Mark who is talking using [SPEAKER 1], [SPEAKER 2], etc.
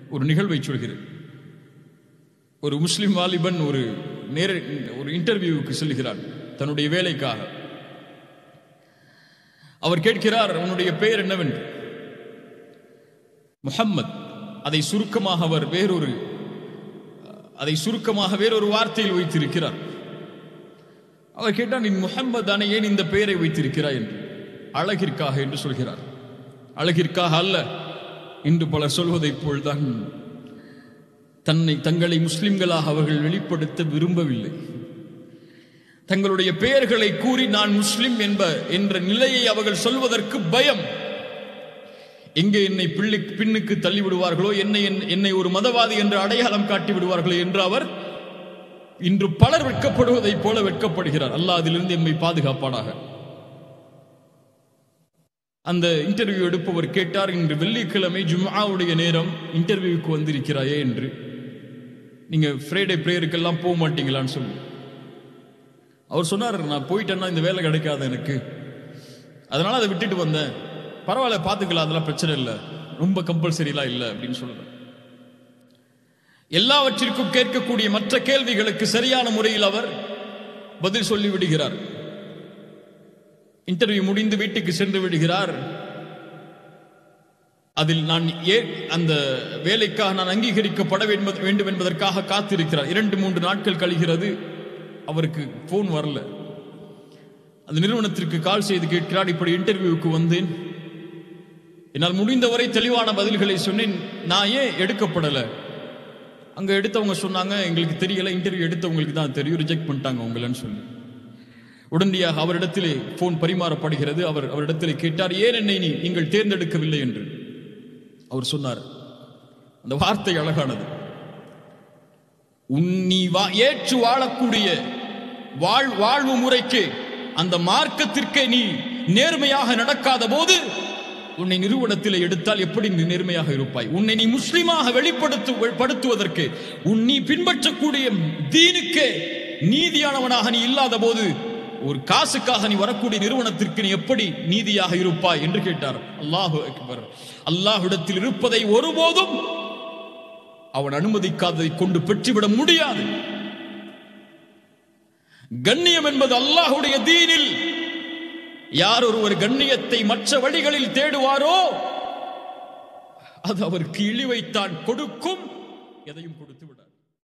[SPEAKER 1] ஒரு நிகழ்வை சொல்கிறேன் ஒரு முஸ்லிம் வாலிபன் ஒரு நேர ஒரு இன்டர்வியூவுக்கு செல்கிறார் தன்னுடைய வேலைக்காக அவர் கேட்கிறார் உன்னுடைய பெயர் என்னவென்று முஹம்மத் அதை சுருக்கமாக அவர் வேறொரு அதை சுருக்கமாக வேறொரு வார்த்தையில் வைத்திருக்கிறார் அவர் கேட்டார் நீ முஹம்மது தானே ஏன் இந்த பெயரை வைத்திருக்கிறாய் என்று அழகிற்காக என்று சொல்கிறார் அழகிற்காக அல்ல இன்று பலர் சொல்வதைப் போல்தான் தன்னை தங்களை முஸ்லிம்களாக அவர்கள் வெளிப்படுத்த விரும்பவில்லை தங்களுடைய பெயர்களை கூறி நான் முஸ்லிம் என்ப என்ற நிலையை அவர்கள் சொல்வதற்கு பயம் எங்கே என்னை பிள்ளை பின்னுக்கு தள்ளி விடுவார்களோ என்னை என்னை ஒரு மதவாதி என்று அடையாளம் காட்டி விடுவார்களோ என்று அவர் இன்று பலர் வெட்கப்படுவதைப் போல வெட்கப்படுகிறார் அல்லாஹ் அதிலிருந்து எம்மை பாதுகாப்பானாக அந்த இன்டர்வியூ எடுப்பவர் கேட்டார் இன்று வெள்ளிக்கிழமை ஜும்ஆவுடைய நேரம் இன்டர்வியூக்கு வந்திருக்கிறாயே என்று நீங்க ஃப்ரைடே ப்ரேயருக்கெல்லாம் போக மாட்டீங்களான்னு சொல்லி அவர் சொன்னார் நான் போயிட்டேன்னா இந்த வேலை கிடைக்காது எனக்கு அதனால அதை விட்டுட்டு வந்தேன் பரவாயில்ல பார்த்துக்கலாம் அதெல்லாம் பிரச்சனை இல்லை ரொம்ப கம்பல்சரிலாம் இல்லை அப்படின்னு சொல்றேன் எல்லாவற்றிற்கும் கேட்கக்கூடிய மற்ற கேள்விகளுக்கு சரியான முறையில் அவர் பதில் சொல்லி விடுகிறார் இன்டர்வியூ முடிந்து வீட்டுக்கு சென்று விடுகிறார் அதில் நான் ஏன் அந்த வேலைக்காக நான் அங்கீகரிக்கப்பட வேண்டும் வேண்டும் என்பதற்காக காத்திருக்கிறார் இரண்டு மூன்று நாட்கள் கழிகிறது அவருக்கு போன் வரல அந்த நிறுவனத்திற்கு கால் செய்து கேட்கிறார் இப்படி இன்டர்வியூக்கு வந்தேன் என்னால் முடிந்தவரை தெளிவான பதில்களை சொன்னேன் நான் ஏன் எடுக்கப்படலை அங்க எடுத்தவங்க சொன்னாங்க எங்களுக்கு தெரியல இன்டர்வியூ எடுத்தவங்களுக்கு தான் தெரியும் ரிஜெக்ட் பண்ணிட்டாங்க உங்களன்னு சொல்லி உடனடியாக அவரிடத்திலே போன் பரிமாறப்படுகிறது அவர் அவரிடத்திலே கேட்டார் ஏன் என்னை நீ நீங்கள் தேர்ந்தெடுக்கவில்லை என்று அவர் சொன்னார் அந்த வார்த்தை அழகானது உன் நீ வா- ஏற்று வாழக்கூடிய வாழ் வாழ்வு முறைக்கு அந்த மார்க்கத்திற்கே நீ நேர்மையாக நடக்காத போது உன்னை நிறுவனத்தில் எடுத்தால் எப்படி நீ நேர்மையாக இருப்பாய் உன்னை நீ முஸ்லிமாக வெளிப்படுத்து படுத்துவதற்கு உன் நீ பின்பற்றக்கூடிய தீனுக்கே நீதியானவனாக நீ இல்லாத போது ஒரு காசுக்காக நீ வரக்கூடிய நிறுவனத்திற்கு நீ எப்படி நீதியாக இருப்பாய் என்று கேட்டார் அல்லாஹு அக்பர் அல்லாஹ்விடத்தில் இருப்பதை ஒருபோதும் அவன் அனுமதிக்காததை கொண்டு பெற்றுவிட முடியாது கண்ணியம் என்பது அல்லாஹுடைய தீனில் யார் ஒருவர் கண்ணியத்தை மற்ற வழிகளில் தேடுவாரோ அது அவருக்கு இழிவைத்தான் கொடுக்கும் எதையும் கொடுத்து விட